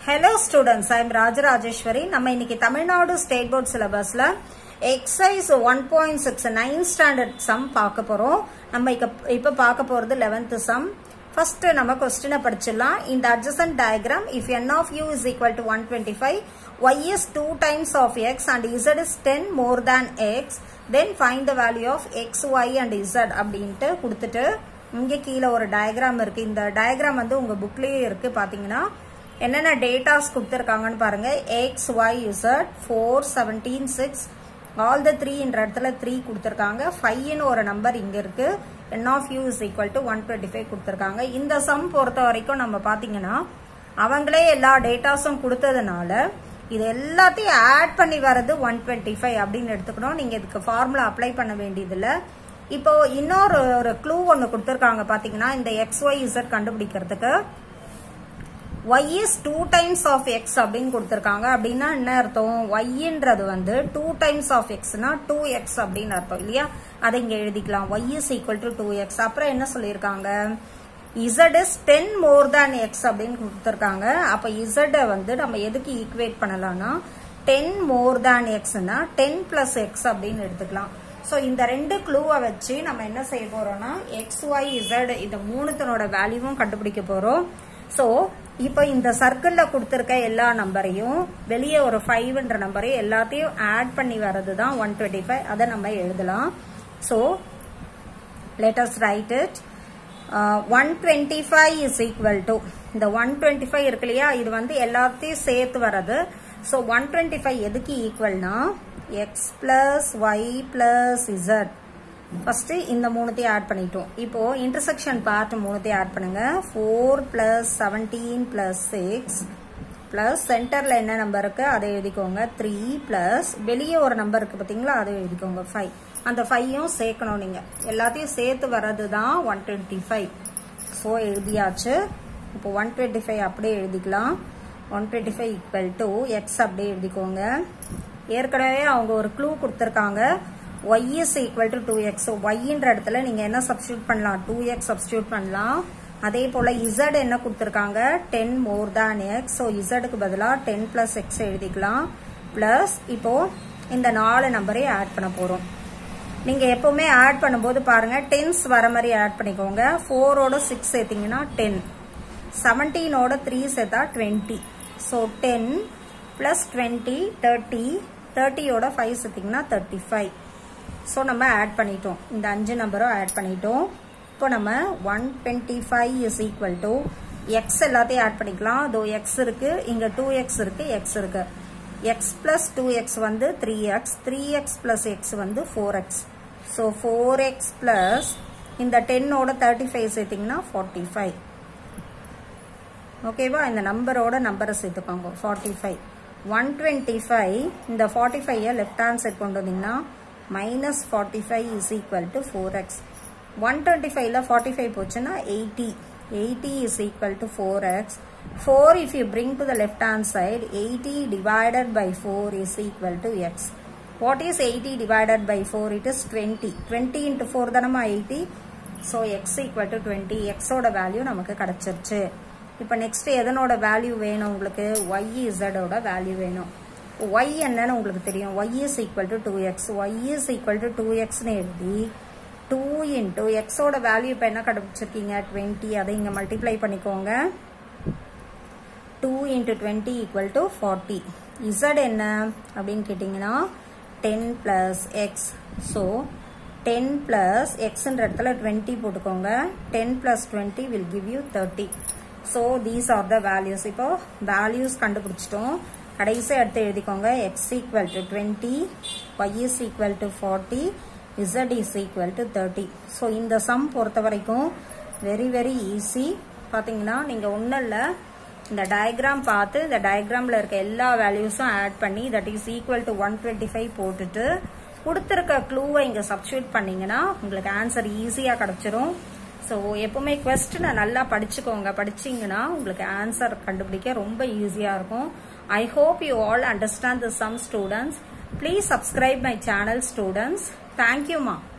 Hello students I am Rajarajeswari நம்ம இன்னைக்கு Tamil Nadu state board சிலபஸ்ல exercise one point six nine standard sum பார்க்க போறோம் நம்ம இப்ப இப்ப பார்க்க போறது லெவன்த் சம் ஃபர்ஸ்ட் நம்ம கொஸ்டினை படிச்சிடலாம் இந்த adjacent diagram if n of u is equal to 125 y is 2 times of x and z is 10 more than x then find the value of x y and z அப்படின்ட்டு கொடுத்துட்டு இங்க கீழே ஒரு diagram இருக்கு இந்த டயக்ராம் வந்து உங்க புக்லயே இருக்கு பாத்தீங்கன்னா என்னென்ன டேட்டாஸ் கொடுத்துருக்காங்கன்னு பாருங்க X Y Z four seventeen six all the த்ரீன்ற இடத்துல த்ரீ கொடுத்துருக்காங்க ஃபைவ்னு ஒரு நம்பர் இங்க இருக்கு n of U is equal to one twenty five கொடுத்துருக்காங்க இந்த சம் பொறுத்த வரைக்கும் நம்ம பாத்தீங்கன்னா அவங்களே எல்லா டேட்டாஸும் கொடுத்ததுனால இது எல்லாத்தையும் ஆட் பண்ணி வர்றது ஒன் டுவெண்ட்டி ஃபைவ் அப்படின்னு எடுத்துக்கணும் நீங்க இதுக்கு ஃபார்முலா அப்ளை பண்ண வேண்டியதில்லை இப்போ இன்னொரு ஒரு க்ளூ ஒன்று கொடுத்துருக்காங்க பாத்தீங்கன்னா இந்த எக்ஸ் ஒய் இசட் கண்டுபிடிக்கிறதுக்கு y is two times of X அப்படின்னு கொடுத்துருக்காங்க அப்படின்னா என்ன அர்த்தம் ஒய்ன்றது வந்து டூ டைம்ஸ் ஆஃப் எக்ஸ்னா டூ எக்ஸ் அப்படின்னு அர்த்தம் இல்லையா அதை இங்க எழுதிக்கலாம் y is equal to two X அப்புறம் என்ன சொல்லியிருக்காங்க z is ten more than X அப்படின்னு கொடுத்துருக்காங்க அப்ப z வந்து நம்ம எதுக்கு ஈக்குவேட் பண்ணலாம்னா டென் மோர் தேன் எக்ஸ்னா டென் பிளஸ் எக்ஸ் அப்படின்னு எடுத்துக்கலாம் ஸோ இந்த ரெண்டு க்ளூவை வச்சு நம்ம என்ன செய்ய போறோம்னா எக்ஸ் ஒய் இசட் இந்த மூணுத்தனோட வேல்யூவும் கண்டுபிடிக்க போறோம் ஸோ இப்போ இந்த சர்க்கிள்ல கொடுத்துருக்க எல்லா நம்பரையும் வெளியே ஒரு ஃபைவ்ன்ற நம்பரையும் எல்லாத்தையும் ஆட் பண்ணி வர்றது தான் ஒன் டுவெண்ட்டி ஃபைவ் அதை நம்ம எழுதலாம் so let's write it one twenty five is equal to இந்த ஒன் டுவெண்ட்டி ஃபைவ் இருக்கு இல்லையா இது வந்து எல்லாத்தையும் சேர்த்து வர்றது ஸோ ஒன் டுவெண்ட்டி ஃபைவ் எதுக்கு ஈக்குவல்னா X plus Y plus Z first இந்த மூணுத்தையும் ஆட் பண்ணிட்டோம் இப்போ இன்டர்செக்ஷன் பார்ட் மூணுத்தையும் ஆட் பண்ணுங்க four plus seventeen plus six plus சென்டர்ல என்ன நம்பர் இருக்கு அதை எழுதிக்கோங்க த்ரீ பிளஸ் வெளியே ஒரு நம்பர் இருக்கு பாத்தீங்களா அதை எழுதிக்கோங்க ஃபைவ் அந்த ஃபைவும் சேர்க்கணும் நீங்க எல்லாத்தையும் சேர்த்து வர்றது தான் ஒன் டுவெண்ட்டி ஃபைவ் ஸோ எழுதியாச்சு இப்போ ஒன் டுவெண்ட்டி ஃபைவ் அப்படியே எழுதிக்கலாம் one twenty five equal to X அப்படியே எழுதிக்கோங்க ஏற்கனவே அவங்க ஒரு க்ளூ கொடுத்துருக்காங்க y is equal to 2x so yன்ற இடத்துல நீங்க என்ன சப்ஸ்டியூட் பண்ணலாம் 2x சப்ஸ்டியூட் பண்ணலாம் அதே போல z என்ன கொடுத்திருக்காங்க 10 மோர் than x so zக்கு பதிலா 10 plus x எழுதிக்கலாம் பிளஸ் இப்போ இந்த நாலு நம்பரை ஆட் பண்ண போறோம் நீங்க எப்பவுமே ஆட் பண்ணும்போது பாருங்க டென்ஸ் வர மாதிரி ஆட் பண்ணிக்கோங்க ஃபோரோட சிக்ஸ் சேர்த்தீங்கன்னா டென் செவன்டீனோட த்ரீ சேர்த்தா twenty so ten plus twenty thirty தேர்ட்டியோட ஃபைவ் சேர்த்தீங்கன்னா தேர்ட்டி ஃபைவ் ஸோ நம்ம ஆட் பண்ணிட்டோம் இந்த அஞ்சு நம்பரும் ஆட் பண்ணிட்டோம் இப்போ நம்ம one twenty five is equal to X எல்லாத்தையும் ஆட் பண்ணிக்கலாம் அதோ எக்ஸ் இருக்கு இங்க டூ எக்ஸ் இருக்கு எக்ஸ் இருக்கு எக்ஸ் பிளஸ் டூ எக்ஸ் வந்து three X three X plus X வந்து four X so four X plus இந்த டென்னோட தேர்ட்டி ஃபைவ் சேர்த்தீங்கன்னா ஃபார்ட்டி ஃபைவ் ஓகேவா இந்த நம்பரோட நம்பரை சேர்த்துக்கோங்க forty five one twenty five இந்த forty five left hand side கொண்டு வந்தீங்கன்னா minus 45 is equal to 4x. 125 ல 45 போச்சுன்னா 80. 80 is equal to 4x. 4 if you bring to the left hand side, 80 divided by 4 is equal to x. What is 80 divided by 4? It is 20. 20 into 4 தானமா 80. So x equal to 20. x ஓட value நமக்கு கிடைச்சிருச்சு இப்போ next எதனோட value வேணும் உங்களுக்கு y z ஓட value வேணும் y என்னன்னு உங்களுக்கு தெரியும் y is equal to 2x y is equal to 2xன்னு எழுதி 2 into x ஓட வேல்யூ இப்போ என்ன கண்டுபிடிச்சிருக்கீங்க 20 அதை இங்க மல்டிப்ளை பண்ணிக்கோங்க 2 into 20 equal to 40 z என்ன அப்படின்னு கேட்டிங்கன்னா 10 plus x so 10 plus xன்ற இடத்துல 20 போட்டுக்கோங்க 10 plus 20 will give you 30 so these are the values இப்போ values கண்டுபிடிச்சிட்டோம் கடைசி எடுத்து எழுதிக்கோங்க x equal to 20 y is equal to 40 z is equal to 30 so இந்த சம் பொறுத்த வரைக்கும் வெரி வெரி ஈஸி பார்த்தீங்கன்னா நீங்கள் ஒன்றும் இல்லை இந்த டயக்ராம் பார்த்து இந்த டயக்ராமில் இருக்க எல்லா வேல்யூஸும் ஆட் பண்ணி that is equal to one twenty five போட்டுட்டு கொடுத்துருக்க க்ளூவை இங்கே சப்ஸ்டியூட் பண்ணீங்கன்னா உங்களுக்கு ஆன்சர் ஈஸியாக கிடச்சிரும் ஸோ எப்பவுமே கொஸ்டினை நல்லா படிச்சுக்கோங்க படிச்சிங்கன்னா உங்களுக்கு ஆன்சர் கண்டுபிடிக்க ரொம்ப ஈஸியாக இருக்கும் I hope you all understand the sum students. Please subscribe my channel students. Thank you ma.